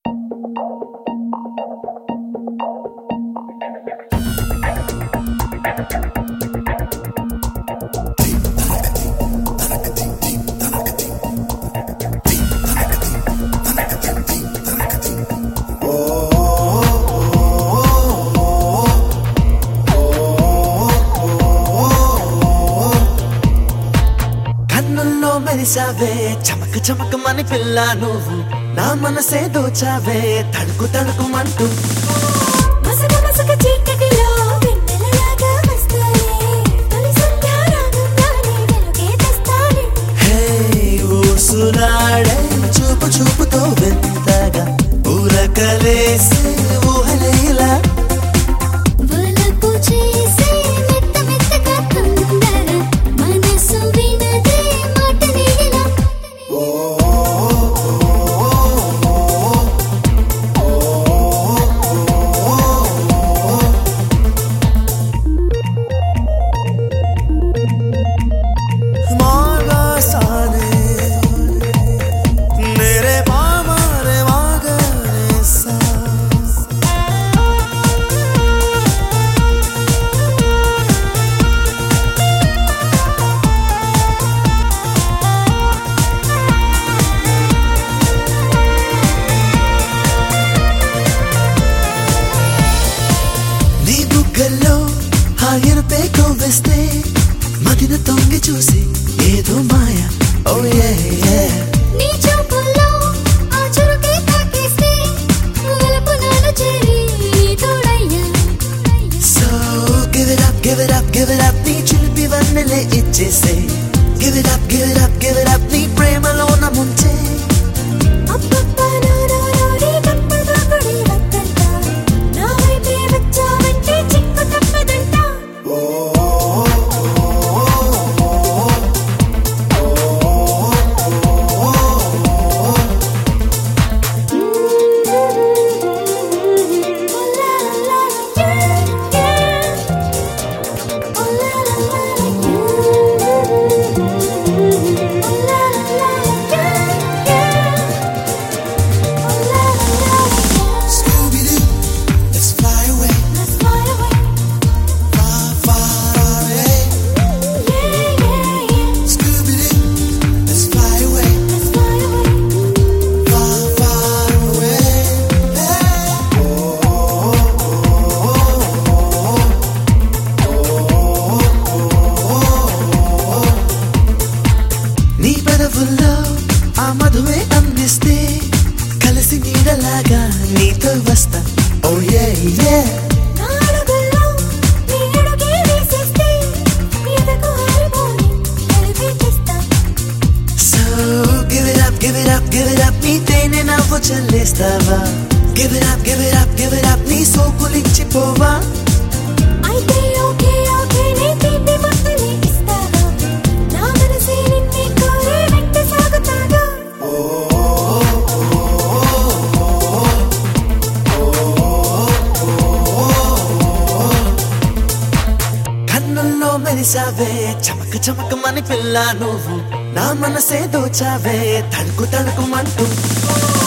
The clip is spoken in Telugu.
కన్నుల్లో మెరిసావే చమక చమకమని పిల్ల నువ్వు నా మనసే దోచావే తడుకు తడుకుమంటూ మసక మసక చీకటిలో వెన్నెలలాగా వస్తానే తొలి సంధ్యారాగంగానే వెలుగే తెస్తానే హే ఊసులాడే చూపు చూపుతో వింతగా ఊరకలేసే ఊహలేలా వలపు చేసే మెత్త మెత్తగా తొందర మనసు వినదే మాట నీడిలా మాగాసానే మేరే మామారే మాగనేసా నీ బుగ్గల్లో హాయరుపే కొవ్వేస్తే మదిన తొంగి చూసి ఏదో మాయ ఓ ఏ నీ చూపుల్లో ఆ చురుకే తాకేస్తే వలపు నాలో చేరి తోడయ్యా so give it up give it up give it up నీ చిలిపి వన్నెలే ఇచ్చేసే give it up give it up give it up నీ ప్రేమలో నా ముంచే అప్పప్ప నారారోడి గప్పగా కొడి వద్దంట నా వైపే వచ్చావంటే చిక్కు తప్పదంట Scooby Doo, let's fly away, far far away. Scooby Doo, let's fly away, far far away. నీ పెదవుల్లో ఆ మధువే అందిస్తే కలిసి నీడలాగా నీతో వస్తా ఓ ఏ ఏ so give it up give it up give it up నీ తేనె నవ్వు చల్లేస్తావా give it up give it up give it up నీ సోకులిచ్చిపోవా కన్నుల్లో మెరిసావే చమక చమకమని పిల్ల నువ్వు నా మనసే దోచావే తడుకు తడుకుమంటూ